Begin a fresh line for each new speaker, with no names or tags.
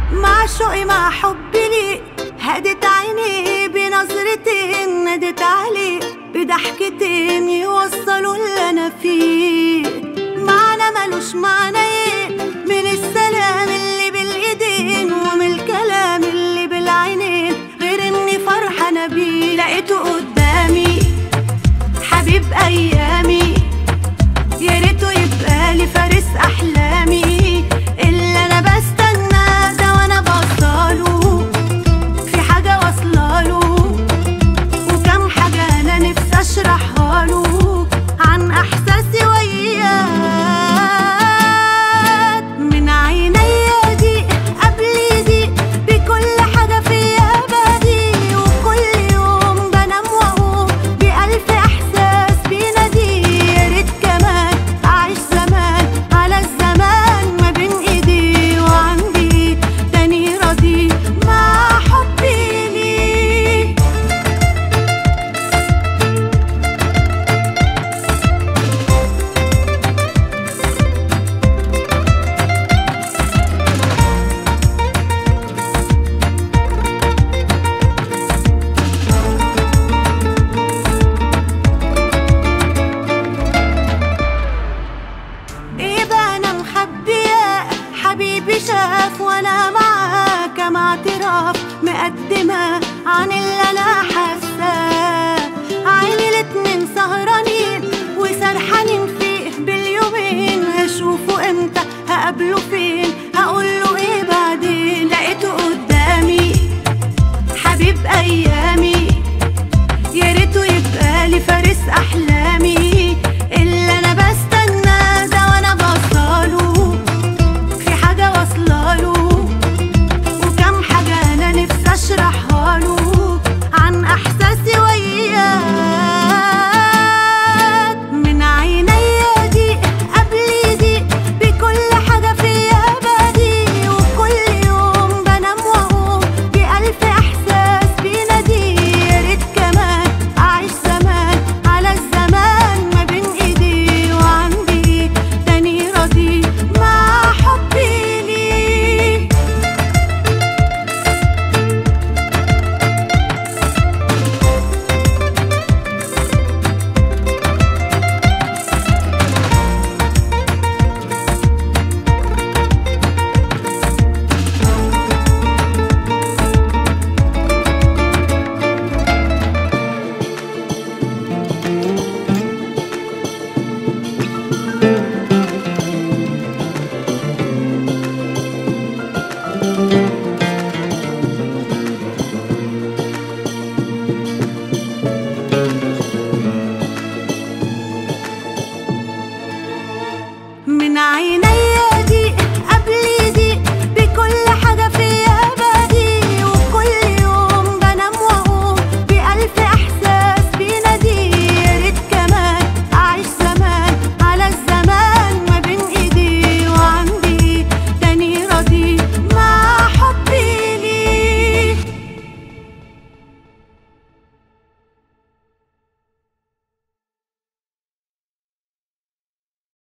مع شوقي مع حبي ليك هدت عيني بنظرتين نادت عليه بضحكتين يوصلوا اللي انا فيه معنى ملوش معنى ايه من السلام اللي بالايدين ومن الكلام اللي بالعينين غير اني فرحانه بيه لقيته قدامي حبيب ايامي يا ريته يبقى لي فارس احلامي اللي انا بستناه ده وانا بوصله في حاجه واصلاله وكم حاجه انا نفسي اشرحها له عن احساسي وياك من عينيا دي قبل دي بكل حاجه فيا بدي وكل يوم بنام واقوم بألف احساس بينادي يا ريت كمان اعيش زمان على الزمان ما بين ايدي وعندي تاني راضي مع حبي ليك ايه بقى انا مخبيه حبيبي شاف وانا معاه